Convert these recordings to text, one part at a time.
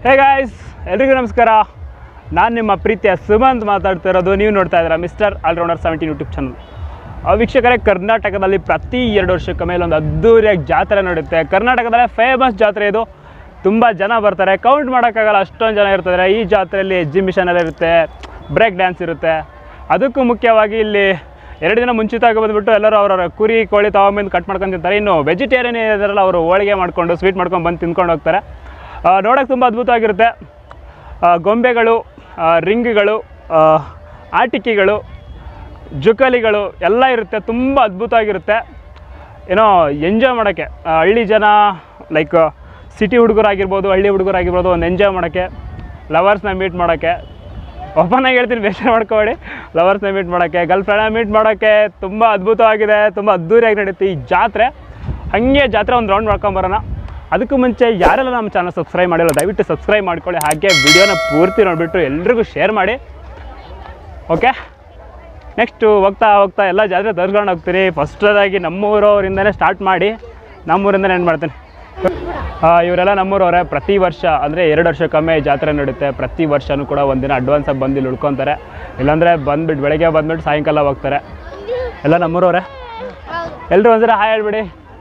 hey guys ಎಲ್ರಿಗೂ ನಮಸ್ಕಾರ ನಾನು ನಿಮ್ಮ ಪ್ರೀತಿಯ ಸುಮಂತ್ ಮಾತಾಡ್ತಾ ಇರೋದು ನೀವು ನೋಡ್ತಾ ಇದ್ದೀರಾ mister all-rounder seventeen YouTube channel ವೀಕ್ಷಕರೇ ಕರ್ನಾಟಕದಲ್ಲಿ ಪ್ರತಿ ಎರಡು ವರ್ಷಕ್ಕೆ ಮೇಲೆ ಒಂದು ಅದ್ದೂರಿಯಾಗಿ ಜಾತ್ರೆ ನಡೆಯುತ್ತೆ ಕರ್ನಾಟಕದಲ್ಲೇ ಫೇಮಸ್ ಜಾತ್ರೆ ಇದು ತುಂಬ ಜನ ಬರ್ತಾರೆ ಕೌಂಟ್ ಮಾಡೋಕ್ಕಾಗಲ್ಲ ಅಷ್ಟೊಂದು ಜನ ಇರ್ತಾರೆ ಈ ಜಾತ್ರೆಯಲ್ಲಿ ಎಕ್ಸಿಬಿಷನ್ ಎಲ್ಲ ಇರುತ್ತೆ ಬ್ರೇಕ್ ಡ್ಯಾನ್ಸ್ ಇರುತ್ತೆ ಅದಕ್ಕೂ ಮುಖ್ಯವಾಗಿ ಇಲ್ಲಿ ಎರಡು ದಿನ ಮುಂಚಿತವಾಗಿ ಬಂದುಬಿಟ್ಟು ಎಲ್ಲರೂ ಅವರವರ ಕುರಿ ಕೋಳಿ ತಗೊಂಬಂದು ಕಟ್ ಮಾಡ್ಕೊಂಡು ತಿಂತಾರೆ ಇನ್ನು ವೆಜಿಟೇರಿಯನ್ ಇದಾರಲ್ಲ ಅವರು ಹೋಳಿಗೆ ಮಾಡ್ಕೊಂಡು ಸ್ವೀಟ್ ಮಾಡ್ಕೊಂಡು ಬಂದು ತಿನ್ಕೊಂಡು ಹೋಗ್ತಾರೆ ನೋಡೋಕ್ಕೆ ತುಂಬ ಅದ್ಭುತವಾಗಿರುತ್ತೆ ಆ, ಗೊಂಬೆಗಳು ಆ, ರಿಂಗ್ಗಳು ಆ, ಆಟಿಕೆಗಳು ಜುಕಾಲಿಗಳು ಎಲ್ಲ ಇರುತ್ತೆ ತುಂಬ ಅದ್ಭುತವಾಗಿರುತ್ತೆ ಏನೋ ಎಂಜಾಯ್ ಮಾಡೋಕ್ಕೆ ಆ, ಹಳ್ಳಿ ಜನ ಲೈಕ್ ಸಿಟಿ ಹುಡುಗರಾಗಿರ್ಬೋದು ಹಳ್ಳಿ ಹುಡುಗರಾಗಿರ್ಬೋದು ಒಂದು ಎಂಜಾಯ್ ಮಾಡೋಕ್ಕೆ ಲವರ್ಸ್ನ ಮೀಟ್ ಮಾಡೋಕ್ಕೆ ಒಪ್ಪನಾಗಿ ಹೇಳ್ತೀನಿ ಬೇಸರ ಮಾಡ್ಕೋಬೇಡಿ ಲವರ್ಸ್ನ ಮೀಟ್ ಮಾಡೋಕ್ಕೆ ಗರ್ಲ್ ಫ್ರೆಂಡ್ನ ಮೀಟ್ ಮಾಡೋಕ್ಕೆ ತುಂಬ ಅದ್ಭುತವಾಗಿದೆ ತುಂಬ ಅದ್ದೂರಿಯಾಗಿ ನಡೆಯುತ್ತೆ ಈ ಜಾತ್ರೆ ಹಾಗೆ ಜಾತ್ರೆ ಒಂದು ರೌಂಡ್ ಮಾಡ್ಕೊಂಬರೋಣ ಅದಕ್ಕೂ ಮುಂಚೆ ಯಾರೆಲ್ಲ ನಮ್ಮ ಚಾನಲ್ ಸಬ್ಸ್ಕ್ರೈಬ್ ಮಾಡಿಲ್ಲ ದಯವಿಟ್ಟು ಸಬ್ಸ್ಕ್ರೈಬ್ ಮಾಡ್ಕೊಳ್ಳಿ ಹಾಗೆ ವಿಡಿಯೋನ ಪೂರ್ತಿ ನೋಡಿಬಿಟ್ಟು ಎಲ್ರಿಗೂ ಶೇರ್ ಮಾಡಿ ಓಕೆ ನೆಕ್ಸ್ಟು ಹೋಗ್ತಾ ಹೋಗ್ತಾ ಎಲ್ಲ ಜಾತ್ರೆ ತೋರಿಸ್ಕೊಂಡು ಹೋಗ್ತೀನಿ ಫಸ್ಟದಾಗಿ ನಮ್ಮೂರವರಿಂದನೇ ಸ್ಟಾರ್ಟ್ ಮಾಡಿ ನಮ್ಮೂರಿಂದನೇ ಏನು ಮಾಡ್ತೀನಿ ಆ, ಇವರೆಲ್ಲ ನಮ್ಮೂರವರೇ ಪ್ರತಿ ವರ್ಷ ಅಂದರೆ ಎರಡು ವರ್ಷಕ್ಕೊಮ್ಮೆ ಈ ಜಾತ್ರೆ ನಡೆಯುತ್ತೆ ಪ್ರತಿ ವರ್ಷವೂ ಕೂಡ ಒಂದಿನ ಅಡ್ವಾನ್ಸಾಗಿ ಬಂದು ಇಲ್ಲಿ ಉಳ್ಕೊತಾರೆ ಇಲ್ಲಾಂದರೆ ಬಂದ್ಬಿಟ್ಟು ಬೆಳಗ್ಗೆ ಬಂದ್ಬಿಟ್ಟು ಸಾಯಂಕಾಲ ಹೋಗ್ತಾರೆ ಎಲ್ಲ ನಮ್ಮೂರವರೇ ಎಲ್ಲರೂ ಒಂದ್ಸಲ ಹಾಯ್ ಹೇಳ್ಬಿಡಿ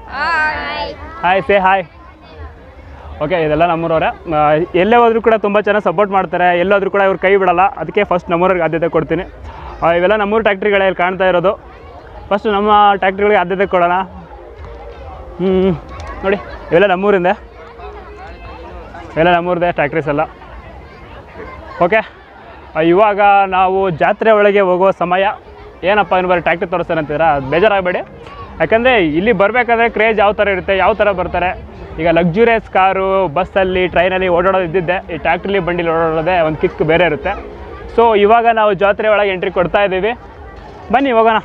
ಹಾಯ್ ಸೇ ಹಾಯ್ ಓಕೆ ಇದೆಲ್ಲ ನಮ್ಮೂರವರೇ ಆ, ಎಲ್ಲೇ ಹೋದರೂ ಕೂಡ ತುಂಬ ಚೆನ್ನಾಗಿ ಸಪೋರ್ಟ್ ಮಾಡ್ತಾರೆ ಎಲ್ಲೋದ್ರೂ ಕೂಡ ಇವ್ರು ಕೈ ಬಿಡಲ್ಲ ಅದಕ್ಕೆ ಫಸ್ಟ್ ನಮ್ಮೂರಿಗೆ ಆದ್ಯತೆ ಕೊಡ್ತೀನಿ ಆ, ಇವೆಲ್ಲ ನಮ್ಮೂರು ಟ್ಯಾಕ್ಟ್ರಿಗಳೇ ಇಲ್ಲಿ ಕಾಣ್ತಾ ಇರೋದು ಫಸ್ಟ್ ನಮ್ಮ ಟ್ಯಾಕ್ಟ್ರಿಗಳಿಗೆ ಆದ್ಯತೆ ಕೊಡೋಣ ಹ್ಞೂ ನೋಡಿ ಇವೆಲ್ಲ ನಮ್ಮೂರಿಂದ ಇವೆಲ್ಲ ನಮ್ಮೂರದೇ ಟ್ಯಾಕ್ಟ್ರೀಸ್ ಎಲ್ಲ ಓಕೆ ಆ, ಇವಾಗ ನಾವು ಜಾತ್ರೆ ಒಳಗೆ ಹೋಗೋ ಸಮಯ ಏನಪ್ಪ ಇನ್ನು ಬರೀ ಟ್ಯಾಕ್ಟ್ರಿ ತೋರಿಸ್ತಾರೆ ಅಂತೀರಾ ಅದು ಬೇಜಾರಾಗಬೇಡಿ ಯಾಕಂದರೆ ಇಲ್ಲಿ ಬರಬೇಕಾದ್ರೆ ಕ್ರೇಜ್ ಯಾವ ಥರ ಇರುತ್ತೆ ಯಾವ ಥರ ಬರ್ತಾರೆ ಈಗ ಲಕ್ಸುರಿಯಸ್ ಕಾರು ಬಸ್ಸಲ್ಲಿ ಟ್ರೈನಲ್ಲಿ ಓಡಾಡೋದು ಇದ್ದಿದ್ದೆ ಈ ಟ್ಯಾಕ್ಟ್ರಿಲಿ ಬಂಡಿಲಿ ಓಡಾಡೋದೇ ಒಂದು ಕಿಕ್ ಬೇರೆ ಇರುತ್ತೆ ಸೊ ಇವಾಗ ನಾವು ಜಾತ್ರೆ ಒಳಗೆ ಎಂಟ್ರಿ ಕೊಡ್ತಾ ಇದ್ದೀವಿ ಬನ್ನಿ ಹೋಗೋಣ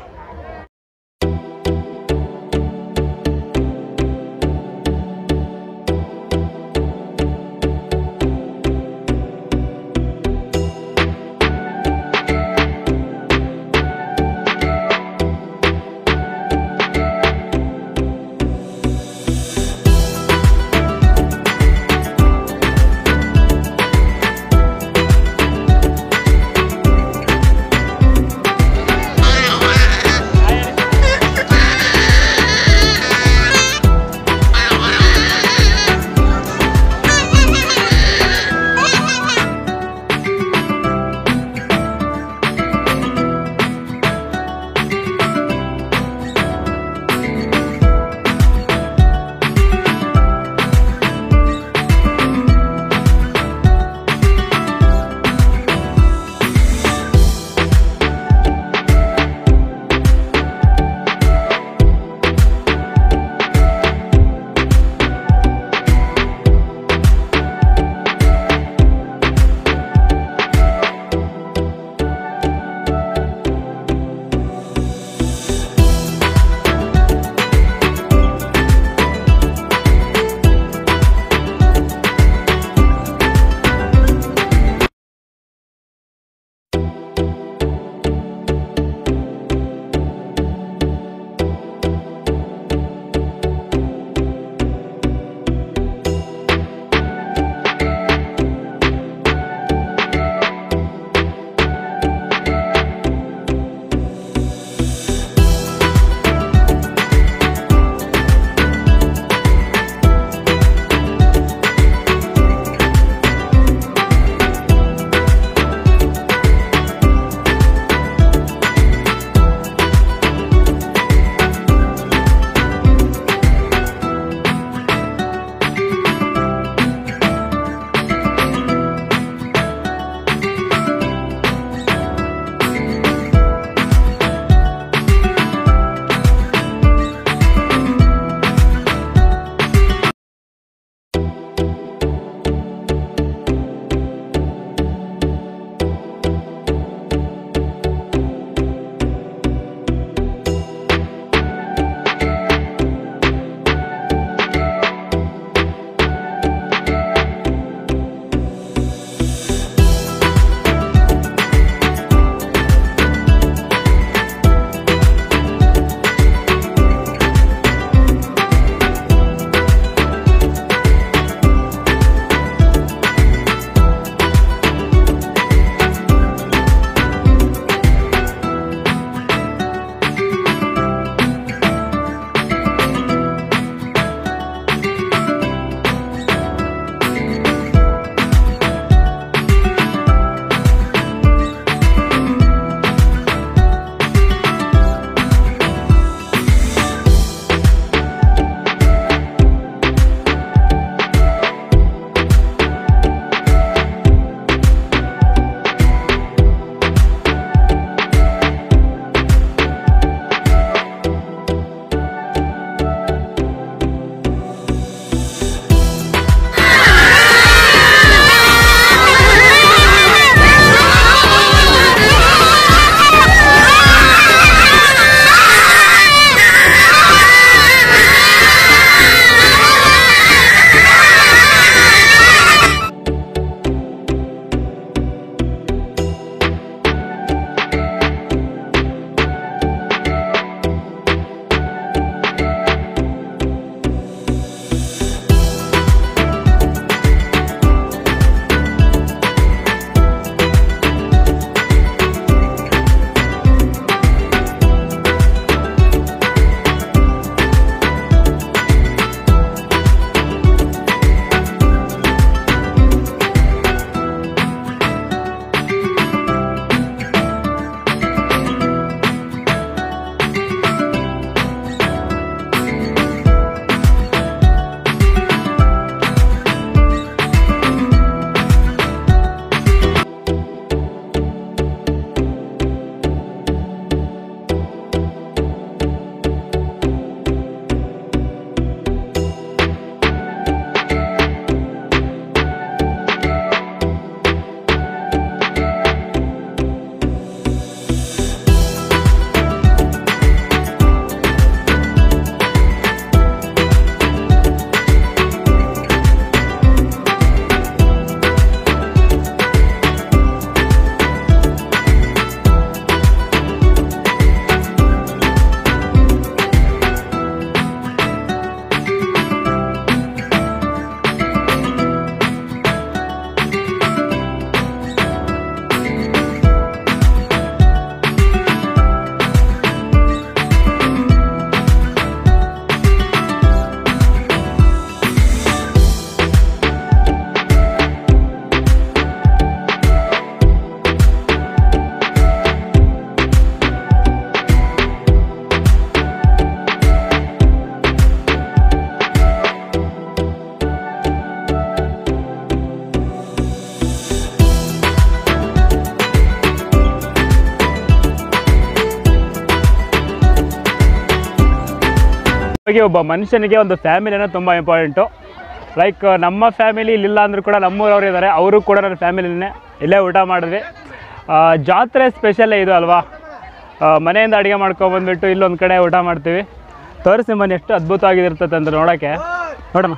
ಹಾಗೆ ಒಬ್ಬ ಮನುಷ್ಯನಿಗೆ ಒಂದು ಫ್ಯಾಮಿಲಿ ಅನ್ನೋದು ತುಂಬ ಇಂಪಾರ್ಟೆಂಟು ಲೈಕ್ ನಮ್ಮ ಫ್ಯಾಮಿಲಿ ಇಲ್ಲಿಲ್ಲ ಅಂದರೂ ಕೂಡ ನಮ್ಮೂರವ್ರು ಇದ್ದಾರೆ ಅವರು ಕೂಡ ನನ್ನ ಫ್ಯಾಮಿಲಿನೇ ಇಲ್ಲೇ ಊಟ ಮಾಡಿದ್ವಿ ಆ, ಜಾತ್ರೆ ಸ್ಪೆಷಲ್ಲೇ ಇದು ಅಲ್ವಾ ಆ, ಮನೆಯಿಂದ ಅಡುಗೆ ಮಾಡ್ಕೊಬಂದ್ಬಿಟ್ಟು ಇಲ್ಲೊಂದು ಕಡೆ ಊಟ ಮಾಡ್ತೀವಿ ತೋರಿಸಿ ಮನೆ ಎಷ್ಟು ಅದ್ಭುತವಾಗಿರ್ತದೆ ಅಂತ ನೋಡೋಕ್ಕೆ ನೋಡೋಣ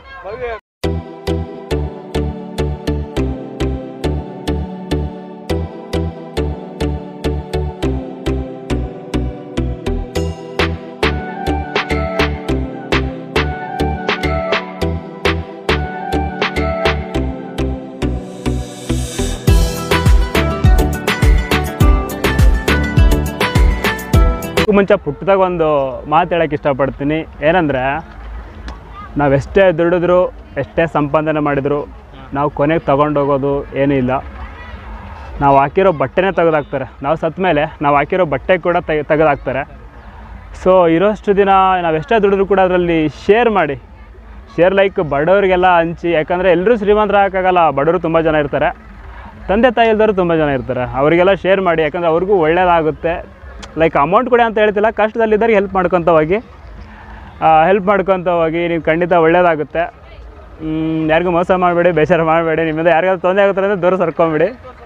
ಇದಕ್ಕೂ ಮುಂಚೆ ಪುಟ್ಟದಾಗ ಒಂದು ಮಾತು ಹೇಳೋಕ್ಕೆ ಇಷ್ಟಪಡ್ತೀನಿ ಏನಂದರೆ ನಾವೆಷ್ಟೇ ದುಡಿದ್ರು ಎಷ್ಟೇ ಸಂಪಾದನೆ ಮಾಡಿದ್ರು ನಾವು ಕೊನೆಗೆ ತಗೊಂಡೋಗೋದು ಏನೂ ಇಲ್ಲ ನಾವು ಹಾಕಿರೋ ಬಟ್ಟೆನೇ ತೆಗೆದಾಕ್ತಾರೆ ನಾವು ಸತ್ತ ಮೇಲೆ ನಾವು ಹಾಕಿರೋ ಬಟ್ಟೆ ಕೂಡ ತೆಗೆ ತೆಗೆದಾಕ್ತಾರೆ ಸೊ ಇರೋಷ್ಟು ದಿನ ನಾವು ಎಷ್ಟೇ ದುಡಿದ್ರು ಕೂಡ ಅದರಲ್ಲಿ ಶೇರ್ ಮಾಡಿ ಶೇರ್ ಲೈಕ್ ಬಡವರಿಗೆಲ್ಲ ಹಂಚಿ ಯಾಕಂದರೆ ಎಲ್ಲರೂ ಶ್ರೀಮಂತರ ಹಾಕಾಗಲ್ಲ ಬಡವರು ತುಂಬ ಜನ ಇರ್ತಾರೆ ತಂದೆ ತಾಯಿ ಇಲ್ದವರು ತುಂಬ ಜನ ಇರ್ತಾರೆ ಅವರಿಗೆಲ್ಲ ಶೇರ್ ಮಾಡಿ ಯಾಕಂದರೆ ಅವ್ರಿಗೂ ಒಳ್ಳೆಯದಾಗುತ್ತೆ ಲೈಕ್ ಅಮೌಂಟ್ ಕೊಡಿ ಅಂತ ಹೇಳ್ತಿಲ್ಲ ಕಷ್ಟದಲ್ಲಿದ್ದವ್ರಿಗೆ ಹೆಲ್ಪ್ ಮಾಡ್ಕೊತ ಹೋಗಿ ಹೆಲ್ಪ್ ಮಾಡ್ಕೊತ ಹೋಗಿ ನೀವು ಖಂಡಿತ ಒಳ್ಳೆಯದಾಗುತ್ತೆ ಯಾರಿಗೂ ಮೋಸ ಮಾಡಬೇಡಿ ಬೇಸರ ಮಾಡಬೇಡಿ ನಿಮ್ಮಿಂದ ಯಾರಿಗಾದ್ರು ತೊಂದರೆ ಆಗುತ್ತೆ ಅಂದರೆ ದೂರ ಸರ್ಕೊಂಬಿಡಿ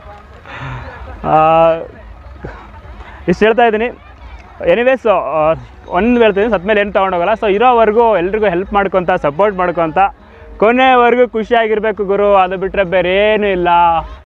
ಇಷ್ಟು ಹೇಳ್ತಾ ಇದ್ದೀನಿ ಎನಿವೇಸ್ ಒಂದು ಹೇಳ್ತೀನಿ ಸತ್ತ ಮೇಲೆ ಏನು ತೊಗೊಂಡೋಗಲ್ಲ ಸೊ ಇರೋವರೆಗೂ ಎಲ್ರಿಗೂ ಹೆಲ್ಪ್ ಮಾಡ್ಕೊತ ಸಪೋರ್ಟ್ ಮಾಡ್ಕೊತ ಕೊನೆವರೆಗೂ ಖುಷಿಯಾಗಿರಬೇಕು ಗುರು ಅದು ಬಿಟ್ಟರೆ ಬೇರೆ ಏನೂ ಇಲ್ಲ